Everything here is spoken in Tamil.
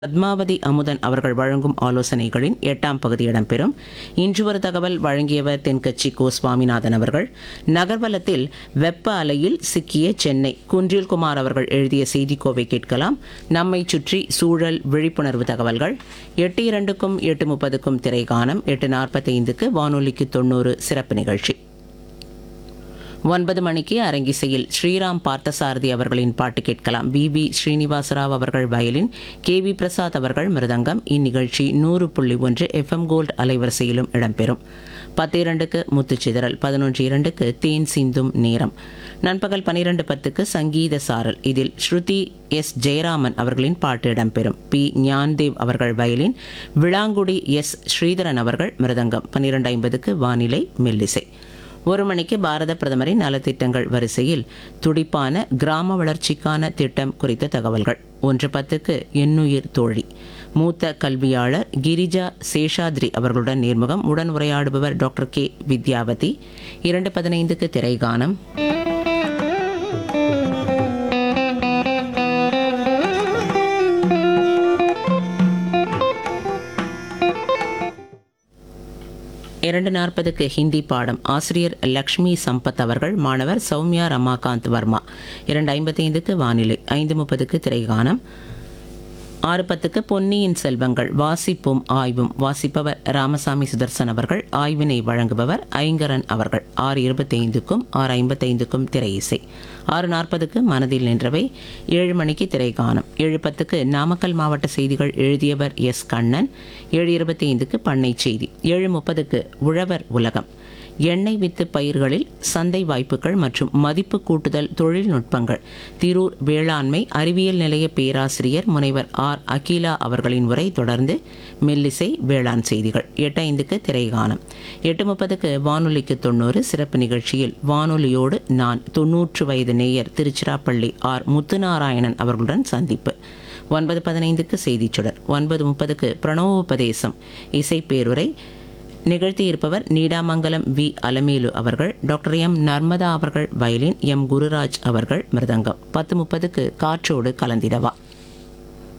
பத்மாவதி அமுதன் அவர்கள் வழங்கும் ஆலோசனைகளின் எட்டாம் பகுதி இடம்பெறும் இன்று ஒரு தகவல் வழங்கியவர் தென்கட்சி கோ சுவாமிநாதன் அவர்கள் நகர்வலத்தில் வெப்ப அலையில் சிக்கிய சென்னை குன்றில்குமார் அவர்கள் எழுதிய செய்திக்கோவை கேட்கலாம் நம்மை சுற்றி சூழல் விழிப்புணர்வு தகவல்கள் எட்டு இரண்டுக்கும் எட்டு முப்பதுக்கும் திரைகானம் எட்டு நாற்பத்தைந்துக்கு வானொலிக்கு தொண்ணூறு சிறப்பு நிகழ்ச்சி ஒன்பது மணிக்கு அரங்கிசையில் ஸ்ரீராம் பார்த்தசாரதி அவர்களின் பாட்டு கேட்கலாம் வி வி ஸ்ரீனிவாசராவ் அவர்கள் வயலின் கே வி பிரசாத் அவர்கள் மிருதங்கம் இந்நிகழ்ச்சி நூறு புள்ளி ஒன்று எஃப்எம் கோல்ட் அலைவரிசையிலும் இடம்பெறும் பத்து இரண்டுக்கு முத்துச்சிதறல் பதினொன்று இரண்டுக்கு தேன் சிந்தும் நேரம் நண்பகல் பனிரெண்டு பத்துக்கு சங்கீத சாரல் இதில் ஸ்ருதி எஸ் ஜெயராமன் அவர்களின் பாட்டு இடம்பெறும் பி ஞான்தேவ் அவர்கள் வயலின் விளாங்குடி எஸ் ஸ்ரீதரன் அவர்கள் மிருதங்கம் பன்னிரெண்டு ஐம்பதுக்கு வானிலை மெல்லிசை ஒரு மணிக்கு பாரத பிரதமரின் நலத்திட்டங்கள் வரிசையில் துடிப்பான கிராம வளர்ச்சிக்கான திட்டம் குறித்த தகவல்கள் ஒன்று பத்துக்கு எண்ணுயிர் தோழி மூத்த கல்வியாளர் கிரிஜா சேஷாத்ரி அவர்களுடன் நேர்முகம் உடன் உரையாடுபவர் டாக்டர் கே வித்யாவதி இரண்டு பதினைந்துக்கு திரைகானம் இரண்டு நாற்பதுக்கு ஹிந்தி பாடம் ஆசிரியர் லக்ஷ்மி சம்பத் அவர்கள் மாணவர் சௌமியா ரமாகாந்த் வர்மா இரண்டு ஐம்பத்தைந்துக்கு வானிலை ஐந்து முப்பதுக்கு திரைகானம் ஆறு பத்துக்கு பொன்னியின் செல்வங்கள் வாசிப்பும் ஆய்வும் வாசிப்பவர் ராமசாமி சுதர்சன் அவர்கள் ஆய்வினை வழங்குபவர் ஐங்கரன் அவர்கள் ஆறு இருபத்தைந்துக்கும் ஆறு ஐம்பத்தைந்துக்கும் திரை இசை ஆறு நாற்பதுக்கு மனதில் நின்றவை ஏழு மணிக்கு திரைகானம் ஏழு பத்துக்கு நாமக்கல் மாவட்ட செய்திகள் எழுதியவர் எஸ் கண்ணன் ஏழு இருபத்தி ஐந்துக்கு பண்ணை செய்தி ஏழு முப்பதுக்கு உழவர் உலகம் எண்ணெய் வித்து பயிர்களில் சந்தை வாய்ப்புகள் மற்றும் மதிப்பு கூட்டுதல் தொழில்நுட்பங்கள் திரூர் வேளாண்மை அறிவியல் நிலைய பேராசிரியர் முனைவர் ஆர் அகிலா அவர்களின் உரை தொடர்ந்து மெல்லிசை வேளாண் செய்திகள் எட்டு ஐந்துக்கு திரைகானம் எட்டு முப்பதுக்கு வானொலிக்கு தொண்ணூறு சிறப்பு நிகழ்ச்சியில் வானொலியோடு நான் தொன்னூற்று வயது நேயர் திருச்சிராப்பள்ளி ஆர் முத்துநாராயணன் அவர்களுடன் சந்திப்பு ஒன்பது பதினைந்துக்கு செய்திச் சுடர் ஒன்பது முப்பதுக்கு பிரணவோபதேசம் இசைப்பேருரை நிகழ்த்தியிருப்பவர் நீடாமங்கலம் வி அலமேலு அவர்கள் டாக்டர் எம் நர்மதா அவர்கள் வயலின் எம் குருராஜ் அவர்கள் மிருதங்கம் பத்து முப்பதுக்கு காற்றோடு கலந்திடவா